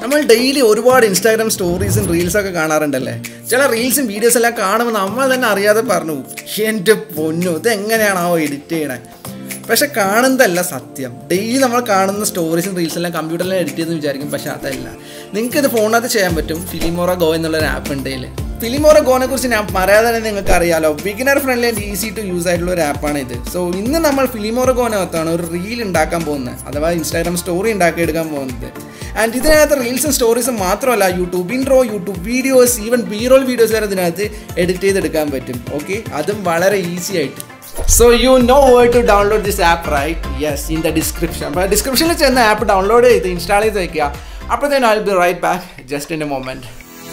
നമ്മൾ ഡെയിലി ഒരുപാട് ഇൻസ്റ്റാഗ്രാം സ്റ്റോറീസും റീൽസൊക്കെ കാണാറുണ്ടല്ലേ ചില റീൽസും വീഡിയോസ് എല്ലാം കാണുമ്പോൾ നമ്മൾ തന്നെ അറിയാതെ പറഞ്ഞു എൻ്റെ പൊന്നു ഇത് എങ്ങനെയാണാവോ എഡിറ്റ് ചെയ്യണേ പക്ഷെ കാണുന്നതല്ല സത്യം ഡെയിലി നമ്മൾ കാണുന്ന സ്റ്റോറീസും റീൽസും എല്ലാം കമ്പ്യൂട്ടറിൽ എഡിറ്റ് ചെയ്തെന്ന് വിചാരിക്കും പക്ഷെ അതല്ല നിങ്ങൾക്ക് ഇത് ഫോണിനകത്ത് ചെയ്യാൻ പറ്റും ഫിലിമോറ ഗോ എന്നുള്ളൊരു ആപ്പ് ഉണ്ട് ഇതിൽ ഫിലിമോറ ഗോനെ കുറിച്ച് ഞാൻ പറയാതെ തന്നെ നിങ്ങൾക്ക് അറിയാലോ beginner friendly and easy to use ആയിട്ടുള്ള ഒരു ആപ്പാണ് ഇത് സോ ഇന്ന് നമ്മൾ ഫിലിമോറ ഗോനകത്താണ് ഒരു റീൽ ഉണ്ടാക്കാൻ പോകുന്നത് അഥവാ ഇൻസ്റ്റാഗ്രാം സ്റ്റോറി ഉണ്ടാക്കി എടുക്കാൻ പോകുന്നത് ആൻഡ് ഇതിനകത്ത് റീൽസും സ്റ്റോറീസും മാത്രമല്ല YouTube intro YouTube videos even B roll videos വരെ ഇതിനകത്ത് എഡിറ്റ് ചെയ്തെടുക്കാൻ പറ്റും ഓക്കെ അതും വളരെ ഈസി ആയിട്ട് so you know where to download this app right yes in the description അപ്പോൾ ഡിസ്ക്രിപ്ഷനിൽ ചെന്ന് ആപ്പ് ഡൗൺലോഡ് ചെയ്ത് ഇൻസ്റ്റാൾ ചെയ്ത് വയ്ക്കുക അപ്പോഴത്തേനും I be right back just in a moment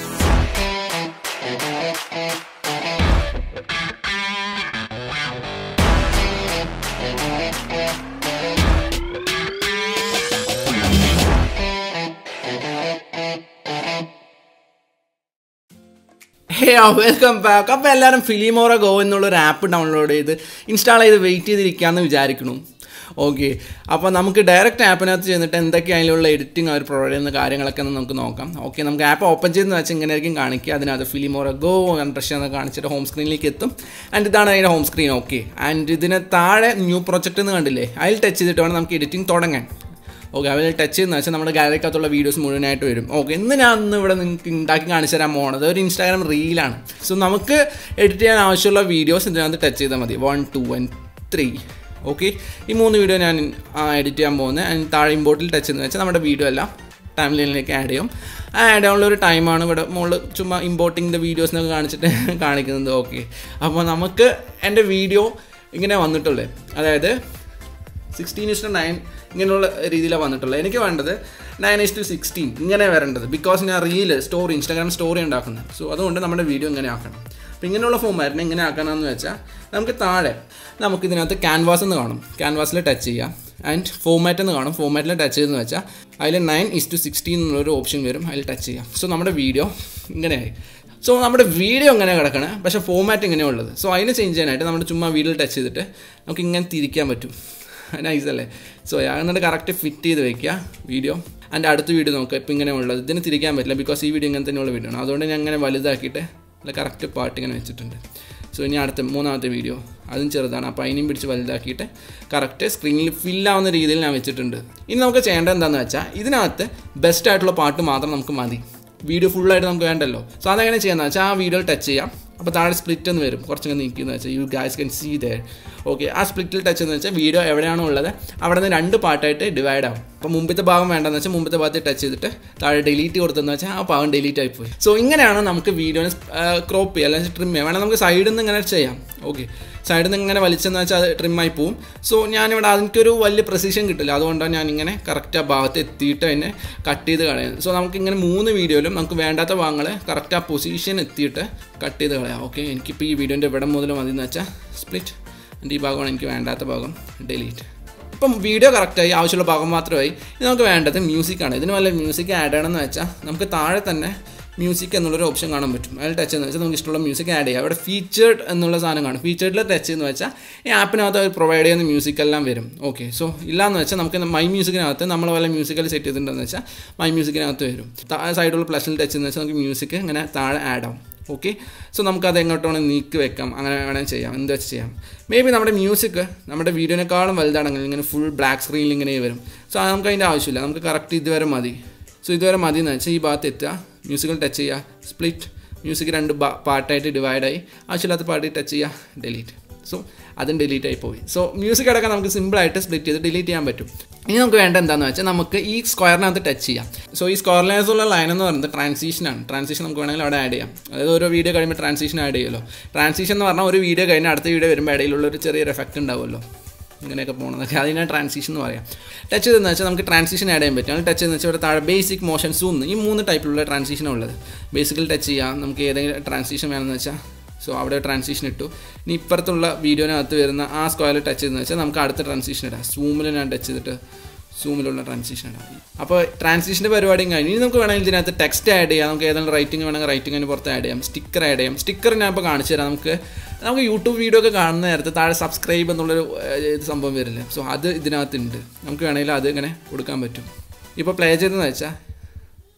hey welcome back അപ്പോൾ എല്ലാവരും ഫിലിമോറ ഗോ എന്നുള്ളൊരു ആപ്പ് ഡൗൺലോഡ് ചെയ്ത് ഇൻസ്റ്റാൾ ചെയ്ത് വെയിറ്റ് ചെയ്തിരിക്കാമെന്ന് വിചാരിക്കുന്നു ഓക്കെ അപ്പോൾ നമുക്ക് ഡയറക്റ്റ് ആപ്പിനകത്ത് ചെന്നിട്ട് എന്തൊക്കെ അതിലുള്ള എഡിറ്റിംഗ് അവർ പ്രൊവൈഡ് ചെയ്യുന്ന കാര്യങ്ങളൊക്കെ ഒന്ന് നമുക്ക് നോക്കാം ഓക്കെ നമുക്ക് ആപ്പ് ഓപ്പൺ ചെയ്തെന്ന് വെച്ചാൽ ഇങ്ങനെ ആയിരിക്കും കാണിക്കുക അതിനകത്ത് ഫിലിമോറ ഗോ പ്രഷ് എന്ന് കാണിച്ചിട്ട് ഹോം സ്ക്രീനിലേക്ക് എത്തും ആൻഡ് ഇതാണ് അതിൻ്റെ ഹോം സ്ക്രീൻ ഓക്കെ ആൻഡ് ഇതിന് താഴെ ന്യൂ പ്രൊജക്റ്റ് എന്ന് കണ്ടില്ലേ അതിൽ ടച്ച് ചെയ്തിട്ട് വേണം നമുക്ക് എഡിറ്റിംഗ് തുടങ്ങാൻ ഓക്കെ അതിൽ ടച്ച് ചെയ്യുന്ന വെച്ചാൽ നമ്മുടെ ഗാലറിക്കകത്തുള്ള വീഡിയോസ് മുഴുവനായിട്ട് വരും ഓക്കെ ഇന്ന് ഞാൻ ഇന്ന് ഇവിടെ നിങ്ങൾക്ക് ഉണ്ടാക്കി കാണിച്ചു തരാൻ പോകുന്നത് ഒരു ഇൻസ്റ്റാഗ്രാം റീലാണ് സോ നമുക്ക് എഡിറ്റ് ചെയ്യാൻ ആവശ്യമുള്ള വീഡിയോസ് ഇതിനകത്ത് ടച്ച് ചെയ്താൽ മതി one two and three okay ഈ മൂന്ന് വീഡിയോ ഞാൻ എഡിറ്റ് ചെയ്യാൻ പോകുന്നത് ആൻഡ് താഴെ ഇമ്പോർട്ടിൽ ടച്ച് എന്ന് വെച്ചാൽ നമ്മുടെ വീഡിയോ എല്ലാം ടൈം ലൈനിലേക്ക് ആഡ് ചെയ്യും ആ ആഡ് ചെയ്യാനുള്ള ഒരു ടൈമാണ് ഇവിടെ മുകളിൽ ചുമ്മാ ഇമ്പോർട്ടിങ് ദ വീഡിയോസ് എന്നൊക്കെ കാണിച്ചിട്ട് കാണിക്കുന്നത് ഓക്കെ അപ്പോൾ നമുക്ക് എൻ്റെ വീഡിയോ ഇങ്ങനെ വന്നിട്ടുള്ളത് അതായത് സിക്സ്റ്റീൻ ഇസ്റ്റു നയൻ ഇങ്ങനെയുള്ള രീതിയിലാണ് വന്നിട്ടുള്ളത് എനിക്ക് വേണ്ടത് നയൻ ഇസ് ടു സിക്സ്റ്റീൻ ഇങ്ങനെ വരേണ്ടത് ബിക്കോസ് ഞാൻ റീല് സ്റ്റോറി ഇൻസ്റ്റാഗ്രാം സ്റ്റോറി ഉണ്ടാക്കുന്നത് സോ അതുകൊണ്ട് നമ്മുടെ വീഡിയോ ഇങ്ങനെ ആക്കണം അപ്പോൾ ഇങ്ങനെയുള്ള ഫോമാറ്റിനെ ഇങ്ങനെ ആക്കണമെന്ന് വെച്ചാൽ നമുക്ക് താഴെ നമുക്ക് ഇതിനകത്ത് ക്യാൻവാസ് എന്ന് കാണും ക്യാൻവാസിൽ ടച്ച് ചെയ്യാം ആൻഡ് ഫോമാറ്റ് എന്ന് കാണും ഫോമാറ്റിൽ ടച്ച് ചെയ്തെന്ന് വെച്ചാൽ അതിൽ നയൻ ഇസ് ടു സിക്സ്റ്റീൻ എന്നുള്ളൊരു ഓപ്ഷൻ വരും അതിൽ ടച്ച് ചെയ്യാം സോ നമ്മുടെ വീഡിയോ ഇങ്ങനെയായി സോ നമ്മുടെ വീഡിയോ ഇങ്ങനെ കിടക്കണേ പക്ഷേ ഫോമാറ്റ് ഇങ്ങനെ ഉള്ളത് സോ അതിന് ചേഞ്ച് ചെയ്യാനായിട്ട് നമ്മുടെ ചുമ്മാ വീഡിയോ ടച്ച് ചെയ്തിട്ട് നമുക്ക് ഇങ്ങനെ തിരിക്കാൻ പറ്റും നൈസ് അല്ലേ സോ എന്നിട്ട് കറക്റ്റ് ഫിറ്റ് ചെയ്ത് വെക്കുക വീഡിയോ അതിൻ്റെ അടുത്ത വീഡിയോ നോക്കുക ഇപ്പം ഇങ്ങനെ ഉള്ളത് ഇതിന് തിരിക്കാൻ പറ്റില്ല ബിക്കോസ് ഈ വീഡിയോ ഇങ്ങനെ തന്നെയുള്ള വീഡിയോ ആണ് അതുകൊണ്ട് ഞാൻ അങ്ങനെ വലുതാക്കിയിട്ട് അല്ല കറക്റ്റ് പാർട്ട് ഇങ്ങനെ വെച്ചിട്ടുണ്ട് സോ ഇനി അടുത്ത മൂന്നാമത്തെ വീഡിയോ അതും ചെറുതാണ് അപ്പോൾ അതിനെയും പിടിച്ച് വലുതാക്കിയിട്ട് കറക്റ്റ് സ്ക്രീനിൽ ഫില്ലാവുന്ന രീതിയിൽ ഞാൻ വെച്ചിട്ടുണ്ട് ഇനി നമുക്ക് ചെയ്യേണ്ടത് എന്താണെന്ന് വെച്ചാൽ ഇതിനകത്ത് ബെസ്റ്റ് ആയിട്ടുള്ള പാട്ട് മാത്രം നമുക്ക് മതി വീഡിയോ ഫുള്ളായിട്ട് നമുക്ക് വേണ്ടല്ലോ സോ അതെങ്ങനെ ചെയ്യാന്ന് വെച്ചാൽ ആ വീഡിയോ ടച്ച് ചെയ്യാം അപ്പോൾ താഴെ സ്പ്ലിറ്റ് എന്ന് വരും കുറച്ചൊക്കെ നീക്കിയെന്ന് വെച്ചാൽ you guys can see there okay ആ സ്പ്ലിറ്റിൽ ടച്ച് എന്ന് വെച്ചാൽ വീഡിയോ എവിടെയാണോ ഉള്ളത് അവിടെ നിന്ന് രണ്ട് പാർട്ടായിട്ട് ഡിവൈഡ് ആവും അപ്പോൾ മുമ്പത്തെ ഭാഗം വേണ്ടെന്ന് വെച്ചാൽ മുമ്പത്തെ ഭാഗത്ത് ടച്ച് ചെയ്തിട്ട് താഴെ ഡിലീറ്റ് കൊടുത്തെന്ന് വെച്ചാൽ ആ ഭാഗം ഡിലീറ്റ് ആയിപ്പോയി സോ ഇങ്ങനെയാണ് നമുക്ക് വീഡിയോനെ ക്രോപ്പ് ചെയ്യുക അല്ലെങ്കിൽ ട്രിം ചെയ്യാം വേണമെങ്കിൽ നമുക്ക് സൈഡിൽ നിന്ന് ഇങ്ങനെ ചെയ്യാം ഓക്കെ സൈഡിൽ നിന്ന് ഇങ്ങനെ വലിച്ചെന്ന് വെച്ചാൽ അത് ട്രിമ്മായി പോവും സോ ഞാനിവിടെ അതിനൊരു വലിയ പ്രസിഷൻ കിട്ടില്ല അതുകൊണ്ടാണ് ഞാൻ ഇങ്ങനെ കറക്റ്റ് ആ ഭാഗത്ത് എത്തിയിട്ട് അതിനെ കട്ട് ചെയ്ത് കളയുന്നത് സോ നമുക്ക് ഇങ്ങനെ മൂന്ന് വീഡിയോയിലും നമുക്ക് വേണ്ടാത്ത ഭാഗങ്ങൾ കറക്റ്റ് ആ പൊസിഷൻ എത്തിയിട്ട് കട്ട് ചെയ്ത് കളയാം ഓക്കെ എനിക്കിപ്പോൾ ഈ വീഡിയോൻ്റെ ഇവിടെ മുതൽ മതി എന്ന് വെച്ചാൽ സ്പ്ലിറ്റ് എൻ്റെ ഈ ഭാഗമാണ് എനിക്ക് വേണ്ടാത്ത ഭാഗം ഡിലീറ്റ് ഇപ്പം വീഡിയോ കറക്റ്റായി ആവശ്യമുള്ള ഭാഗം മാത്രമായി ഇത് നമുക്ക് വേണ്ടത് മ്യൂസിക്കാണ് ഇതിന് വല്ല മ്യൂസിക് ആഡ് ചെയ്യണമെന്ന് വെച്ചാൽ നമുക്ക് താഴെ തന്നെ മ്യൂസിക് എന്നുള്ളൊരു ഓപ്ഷൻ കാണാൻ പറ്റും അതിൽ ടച്ച് എന്ന് വെച്ചാൽ നമുക്ക് ഇഷ്ടമുള്ള മ്യൂസിക് ആഡ് ചെയ്യാം അവിടെ ഫീച്ചേർഡ് എന്നുള്ള സാധനം കാണും ഫീച്ചേർഡിൽ ടച്ച് എന്ന് വെച്ചാൽ ഈ ആപ്പിനകത്ത് അവർ പ്രൊവൈഡ് ചെയ്യുന്ന മ്യൂസിക് എല്ലാം വരും ഓക്കെ സോ ഇല്ലാന്ന് വെച്ചാൽ നമുക്ക് മൈ മ്യൂസിക്കിനകത്ത് നമ്മൾ വല്ല മ്യൂസിക്കൽ സെറ്റ് ചെയ്തിട്ടുണ്ടെന്ന് വെച്ചാൽ മൈ മ്യൂസിക്കിനകത്ത് വരും സൈഡിലുള്ള പ്ലസിൽ ടച്ച് എന്ന് വെച്ചാൽ നമുക്ക് മ്യൂസിക് ഇങ്ങനെ താഴെ ആഡ് ആവും ഓക്കെ സോ നമുക്കത് എങ്ങോട്ടാണ് നീക്കി വെക്കാം അങ്ങനെ വേണമെങ്കിൽ ചെയ്യാം എന്താ വെച്ച് ചെയ്യാം മേ ബി നമ്മുടെ മ്യൂസിക് നമ്മുടെ വീഡിയോനേക്കാളും വലുതാണെങ്കിൽ ഇങ്ങനെ ഫുൾ ബ്ലാക്ക് സ്ക്രീനിൽ ഇങ്ങനെ വരും സോ നമുക്ക് അതിൻ്റെ ആവശ്യമില്ല നമുക്ക് കറക്റ്റ് ഇതുവരെ മതി സോ ഇതുവരെ മതി എന്ന് വെച്ചാൽ ഈ ഭാഗത്ത് എത്തുക മ്യൂസിക്കൽ ടച്ച് ചെയ്യുക സ്പ്ലിറ്റ് മ്യൂസിക് രണ്ട് പാർട്ടായിട്ട് ഡിവൈഡായി ആവശ്യമില്ലാത്ത പാർട്ടി ടച്ച് ചെയ്യുക ഡിലീറ്റ് സോ അതും ഡിലീറ്റ് ആയി പോയി സോ മ്യൂസിക് അടക്കം നമുക്ക് സിമ്പിളായിട്ട് സ്പ്ലിറ്റ് ചെയ്ത് ഡിലീറ്റ് ചെയ്യാൻ പറ്റും ഇനി നമുക്ക് വേണ്ട എന്താണെന്ന് വെച്ചാൽ നമുക്ക് ഈ സ്ക്വയറിനകത്ത് ടച്ച് ചെയ്യാം സോ ഈ സ്ക്വയറിനകത്തുള്ള ലൈൻ എന്ന് പറയുന്നത് ട്രാൻസിഷനാണ് ട്രാൻസിഷൻ നമുക്ക് വേണമെങ്കിൽ അവിടെ ആഡ് ചെയ്യാം അതായത് ഓരോ വീഡിയോ കഴിയുമ്പോൾ ട്രാൻസിഷൻ ആഡ് ചെയ്യുമല്ലോ ട്രാൻസിഷൻ എന്ന് പറഞ്ഞാൽ ഒരു വീഡിയോ കഴിഞ്ഞ് അടുത്ത വീഡിയോ വരുമ്പോൾ ഇടയിലുള്ള ഒരു ചെറിയൊരു എഫക്റ്റ് ഉണ്ടാവുമല്ലോ ഇങ്ങനെയൊക്കെ പോകുന്നതൊക്കെ അതിനാണ് ട്രാൻസിഷൻ എന്ന് പറയാം ടച്ച് ചെയ്തെന്ന് വെച്ചാൽ നമുക്ക് ട്രാൻസിഷൻ ആഡ് ചെയ്യാൻ പറ്റും ടച്ച് ചെയ്തെന്ന് വെച്ചാൽ ഇവിടെ താഴെ ബേസിക് മോഷൻ സൂം ഈ മൂന്ന് ടൈപ്പിലുള്ള ട്രാൻസിഷനാണ് ഉള്ളത് ബേസിക്കൽ ടച്ച് ചെയ്യാം നമുക്ക് ഏതെങ്കിലും ട്രാൻസിഷൻ വേണമെന്ന് വെച്ചാൽ സോ അവിടെ ട്രാൻസിഷൻ ഇട്ടു ഇനി ഇപ്പുറത്തുള്ള വീഡിയോനകത്ത് വരുന്ന ആ സ്ക്വയറിൽ ടച്ച് ചെയ്തെന്ന് വെച്ചാൽ നമുക്ക് അടുത്ത ട്രാൻസിഷൻ ഇടാം സൂമിൽ ഞാൻ ടച്ച് ചെയ്തിട്ട് സൂമിലുള്ള ട്രാൻസിഷൻ ഇടാം അപ്പോൾ ട്രാൻസിഷൻ്റെ പരിപാടിയും കഴിഞ്ഞു ഇനി നമുക്ക് വേണമെങ്കിൽ ഇതിനകത്ത് ടെക്സ്റ്റ് ആഡ് ചെയ്യാം നമുക്ക് ഏതെങ്കിലും റൈറ്റിംഗ് വേണമെങ്കിൽ റൈറ്റിങ്ങിന് പുറത്ത് ആഡ് ചെയ്യാം സ്റ്റിക്കർ ആഡ് ചെയ്യാം സ്റ്റിക്കർ ഞാൻ ഇപ്പോൾ കാണിച്ചു തരാം നമുക്ക് നമുക്ക് യൂട്യൂബ് വീഡിയോ ഒക്കെ കാണുന്ന നേരത്തെ താഴെ സബ്സ്ക്രൈബ് എന്നുള്ളൊരു ഇത് സംഭവം വരില്ലേ സോ അത് ഇതിനകത്തുണ്ട് നമുക്ക് വേണമെങ്കിൽ അത് ഇങ്ങനെ കൊടുക്കാൻ പറ്റും ഇപ്പോൾ പ്ലേ ചെയ്തെന്ന് വെച്ചാൽ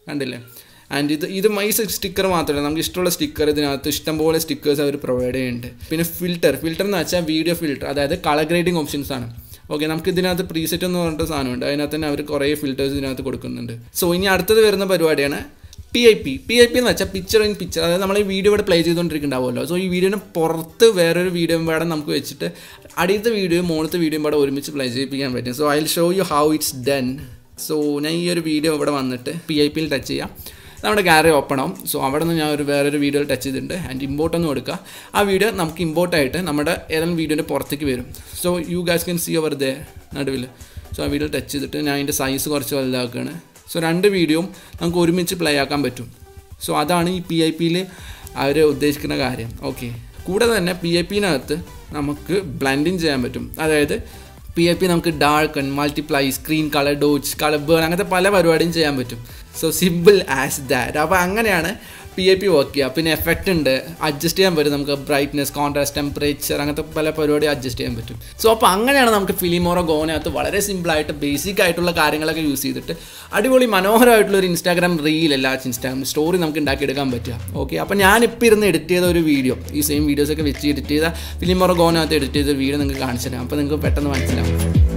കണ്ടില്ലേ ആൻഡ് ഇത് ഇത് ഈ സ്റ്റിക്കർ മാത്രമല്ല നമുക്ക് ഇഷ്ടമുള്ള സ്റ്റിക്കർ ഇതിനകത്ത് ഇഷ്ടംപോലെ സ്റ്റിക്കേഴ്സ് അവർ പ്രൊവൈഡ് ചെയ്യുന്നുണ്ട് പിന്നെ ഫിൽറ്റർ ഫിൽറ്റർ എന്ന് വെച്ചാൽ വീഡിയോ ഫിൽറ്റർ അതായത് കളർ ഗ്രേഡിംഗ് ഓപ്ഷൻസ് ആണ് ഓക്കെ നമുക്ക് ഇതിനകത്ത് പ്രീസെറ്റ് എന്ന് പറഞ്ഞിട്ട് സാധനമുണ്ട് അതിനകത്ത് തന്നെ അവർ കുറേ ഫിൽറ്റേഴ്സ് ഇതിനകത്ത് കൊടുക്കുന്നുണ്ട് സോ ഇനി അടുത്തത് വരുന്ന പരിപാടിയാണ് P I P P I P എന്ന് വെച്ചാൽ പിക്ചർ ഇൻ പിക്ചർ അതായത് നമ്മൾ ഈ വീഡിയോ ഇവിടെ പ്ലേ ചെയ്തുകൊണ്ടിരിക്കുന്നുണ്ടാവുമല്ലോ സോ ഈ വീഡിയോന് പുറത്ത് വേറൊരു വീഡിയോ പാടെ നമുക്ക് വെച്ചിട്ട് അടിയത്തെ വീഡിയോയും മുകളിലത്തെ വീഡിയോയും പാടെ ഒരുമിച്ച് പ്ലേ ചെയ്യിപ്പിക്കാൻ പറ്റും so I show you how it's done so ഞാൻ ഈ ഒരു വീഡിയോ ഇവിടെ വന്നിട്ട് പി ഐ പിയിൽ ടച്ച് ചെയ്യാം നമ്മുടെ ഗാലറി ഓപ്പൺ ആവും സോ അവിടെ നിന്ന് ഞാൻ ഒരു വേറൊരു വീഡിയോ ടച്ച് ചെയ്തിട്ടുണ്ട് ആൻഡ് ഇമ്പോർട്ട് ഒന്ന് കൊടുക്കുക ആ വീഡിയോ നമുക്ക് ഇമ്പോർട്ടായിട്ട് നമ്മുടെ ഏതെങ്കിലും വീഡിയോൻ്റെ പുറത്തേക്ക് വരും so you guys can see അവർ ദേ നടുവിൽ സോ ആ വീഡിയോ ടച്ച് ചെയ്തിട്ട് ഞാൻ അതിൻ്റെ സൈസ് കുറച്ച് വലുതാക്കുകയാണ് സോ രണ്ട് വീഡിയോയും നമുക്ക് ഒരുമിച്ച് പ്ലേ ആക്കാൻ പറ്റും സോ അതാണ് ഈ പി ഐ പിയിൽ അവർ ഉദ്ദേശിക്കുന്ന കാര്യം ഓക്കെ കൂടാതെ തന്നെ പി ഐ പിനകത്ത് നമുക്ക് ബ്ലെൻഡിങ് ചെയ്യാൻ പറ്റും അതായത് പി ഐ പി നമുക്ക് darken multiply screen colour dodge colour burn അങ്ങനത്തെ പല പരിപാടിയും ചെയ്യാൻ പറ്റും സോ സിമ്പിൾ ആസ് ദാറ്റ് അപ്പോൾ അങ്ങനെയാണ് പി ഐ പി വർക്ക് ചെയ്യുക പിന്നെ എഫക്റ്റ് ഉണ്ട് അഡ്ജസ്റ്റ് ചെയ്യാൻ പറ്റും നമുക്ക് ബ്രൈറ്റ്നസ് കോൺട്രാസ്റ്റ് ടെമ്പറേച്ചർ അങ്ങനത്തെ പല പരിപാടി അഡ്ജസ്റ്റ് ചെയ്യാൻ പറ്റും സോ അപ്പോൾ അങ്ങനെയാണ് നമുക്ക് ഫിലിമോറോ ഗോനകത്ത് വളരെ സിമ്പിളായിട്ട് ബേസിക് ആയിട്ടുള്ള കാര്യങ്ങളൊക്കെ യൂസ് ചെയ്തിട്ട് അടിപൊളി മനോഹരമായിട്ടുള്ള ഒരു ഇൻസ്റ്റാഗ്രാം റീൽ അല്ല ഇൻസ്റ്റാഗ്രാം സ്റ്റോറി നമുക്ക് ഉണ്ടാക്കിയെടുക്കാൻ പറ്റുക ഓക്കെ അപ്പോൾ ഞാനിപ്പോൾ ഇരുന്ന് എഡിറ്റ് ചെയ്ത ഒരു വീഡിയോ ഈ സെയിം വീഡിയോസൊക്കെ വെച്ച് എഡിറ്റ് ചെയ്ത ഫിലിമോറോ ഗോനകത്ത് എഡിറ്റ് ചെയ്ത വീഡിയോ നിങ്ങൾക്ക് കാണിച്ചു തരാം അപ്പോൾ നിങ്ങൾക്ക് പെട്ടെന്ന് മനസ്സിലാവും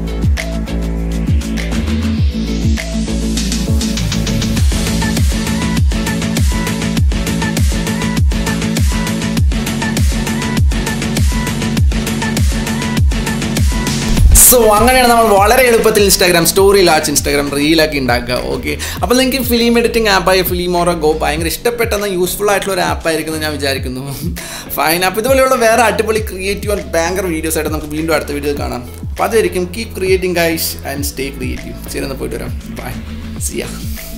സോ അങ്ങനെയാണ് നമ്മൾ വളരെ എളുപ്പത്തിൽ ഇൻസ്റ്റാഗ്രാം സ്റ്റോറി ലാച്ച് ഇൻസ്റ്റാഗ്രാം റീലൊക്കെ ഉണ്ടാക്കുക ഓക്കെ അപ്പോൾ നിങ്ങൾക്ക് ഫിലിം എഡിറ്റിംഗ് ആപ്പായ ഫിലിമോറോ ഗോ ഭയങ്കര ഇഷ്ടപ്പെട്ടെന്ന യൂസ്ഫുൾ ആയിട്ടുള്ള ഒരു ആപ്പായിരിക്കും എന്ന് ഞാൻ വിചാരിക്കുന്നു ഫൈൻ അപ്പോൾ ഇതുപോലെയുള്ള വേറെ അടിപൊളി ക്രിയേറ്റീവ് ആൻഡ് ബാങ്കർ വീഡിയോസ് ആയിട്ട് നമുക്ക് വീണ്ടും അടുത്ത വീഡിയോ കാണാം അപ്പോൾ അതായിരിക്കും keep creating guys and stay creative ശരി എന്നാൽ പോയിട്ട് വരാം ബൈ സിയാ